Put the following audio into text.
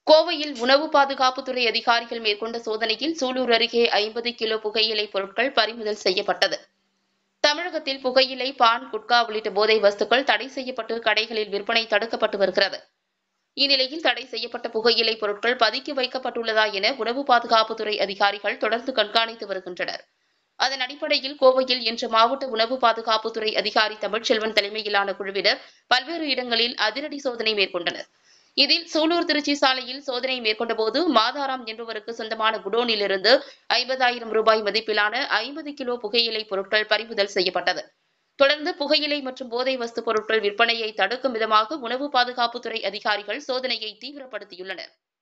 கோவையில் உணவு பாதுகாப்புத்துறை அதிகாரிகள் மேற்கொண்ட சோதனையில் சூலூர் அருகே ஐம்பது கிலோ புகையிலை பொருட்கள் பறிமுதல் செய்யப்பட்டது தமிழகத்தில் புகையிலை பான் குட்கா உள்ளிட்ட போதை வஸ்துக்கள் தடை செய்யப்பட்டு கடைகளில் விற்பனை தடுக்கப்பட்டு வருகிறது இந்நிலையில் தடை செய்யப்பட்ட புகையிலை பொருட்கள் பதுக்கி வைக்கப்பட்டுள்ளதா என உணவு பாதுகாப்புத்துறை அதிகாரிகள் தொடர்ந்து கண்காணித்து வருகின்றனர் அதன் அடிப்படையில் கோவையில் இன்று மாவட்ட உணவு பாதுகாப்புத்துறை அதிகாரி தமிழ்ச்செல்வன் தலைமையிலான குழுவினர் பல்வேறு இடங்களில் அதிரடி சோதனை மேற்கொண்டனர் இதில் சூலூர் திருச்சி சாலையில் சோதனை மேற்கொண்டபோது மாதாராம் என்பவருக்கு சொந்தமான குடோனிலிருந்து ஐம்பதாயிரம் ரூபாய் மதிப்பிலான ஐம்பது கிலோ புகையிலை பொருட்கள் பறிமுதல் செய்யப்பட்டது தொடர்ந்து புகையிலை மற்றும் போதை வஸ்து பொருட்கள் விற்பனையை தடுக்கும் விதமாக உணவு பாதுகாப்புத்துறை அதிகாரிகள் சோதனையை தீவிரப்படுத்தியுள்ளனர்